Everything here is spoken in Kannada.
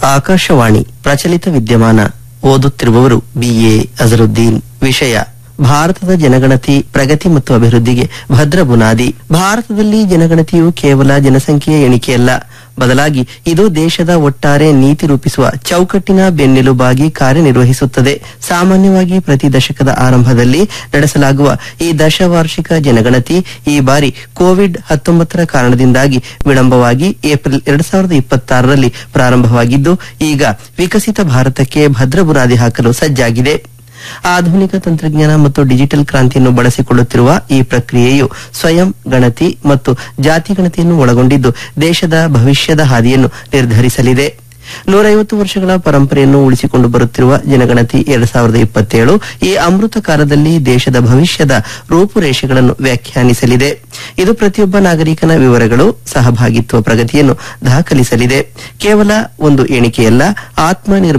ಆಕಾಶವಾಣಿ ಪ್ರಚಲಿತ ವಿದ್ಯಮಾನ ಓದುತ್ತಿರುವವರು ಬಿಎ ಅಜರುದ್ದೀನ್ ವಿಷಯ ಭಾರತದ ಜನಗಣತಿ ಪ್ರಗತಿ ಮತ್ತು ಅಭಿವೃದ್ಧಿಗೆ ಭದ್ರ ಬುನಾದಿ ಭಾರತದಲ್ಲಿ ಜನಗಣತಿಯು ಕೇವಲ ಜನಸಂಖ್ಯೆಯ ಎಣಿಕೆಯಲ್ಲ ಬದಲಾಗಿ ಇದು ದೇಶದ ಒಟ್ಟಾರೆ ನೀತಿ ರೂಪಿಸುವ ಚೌಕಟ್ಟಿನ ಬೆನ್ನೆಲುಬಾಗಿ ಕಾರ್ಯನಿರ್ವಹಿಸುತ್ತದೆ ಸಾಮಾನ್ಯವಾಗಿ ಪ್ರತಿ ದಶಕದ ಆರಂಭದಲ್ಲಿ ನಡೆಸಲಾಗುವ ಈ ದಶವಾರ್ಷಿಕ ಜನಗಣತಿ ಈ ಬಾರಿ ಕೋವಿಡ್ ಹತ್ತೊಂಬತ್ತರ ಕಾರಣದಿಂದಾಗಿ ವಿಳಂಬವಾಗಿ ಏಪ್ರಿಲ್ ಎರಡ್ ಸಾವಿರದ ಇಪ್ಪತ್ತಾರರಲ್ಲಿ ಪ್ರಾರಂಭವಾಗಿದ್ದು ಈಗ ವಿಕಸಿತ ಭಾರತಕ್ಕೆ ಭದ್ರ ಬುನಾದಿ ಹಾಕಲು ಸಜ್ಜಾಗಿದೆ ಆಧುನಿಕ ತಂತ್ರಜ್ಞಾನ ಮತ್ತು ಡಿಜಿಟಲ್ ಕ್ರಾಂತಿಯನ್ನು ಬಳಸಿಕೊಳ್ಳುತ್ತಿರುವ ಈ ಪ್ರಕ್ರಿಯೆಯು ಸ್ವಯಂ ಗಣತಿ ಮತ್ತು ಜಾತಿ ಗಣತಿಯನ್ನು ಒಳಗೊಂಡಿದ್ದು ದೇಶದ ಭವಿಷ್ಯದ ಹಾದಿಯನ್ನು ನಿರ್ಧರಿಸಲಿದೆ ನೂರೈವತ್ತು ವರ್ಷಗಳ ಪರಂಪರೆಯನ್ನು ಉಳಿಸಿಕೊಂಡು ಬರುತ್ತಿರುವ ಜನಗಣತಿ ಎರಡ್ ಸಾವಿರದ ಇಪ್ಪತ್ತೇಳು ಈ ಅಮೃತ ಕಾಲದಲ್ಲಿ ದೇಶದ ಭವಿಷ್ಯದ ರೂಪುರೇಷೆಗಳನ್ನು ವ್ಯಾಖ್ಯಾನಿಸಲಿದೆ ಇದು ಪ್ರತಿಯೊಬ್ಬ ನಾಗರಿಕನ ವಿವರಗಳು ಸಹಭಾಗಿತ್ವ ಪ್ರಗತಿಯನ್ನು ದಾಖಲಿಸಲಿದೆ ಕೇವಲ ಒಂದು ಎಣಿಕೆಯಲ್ಲ ಆತ್ಮನಿರ್ಭರ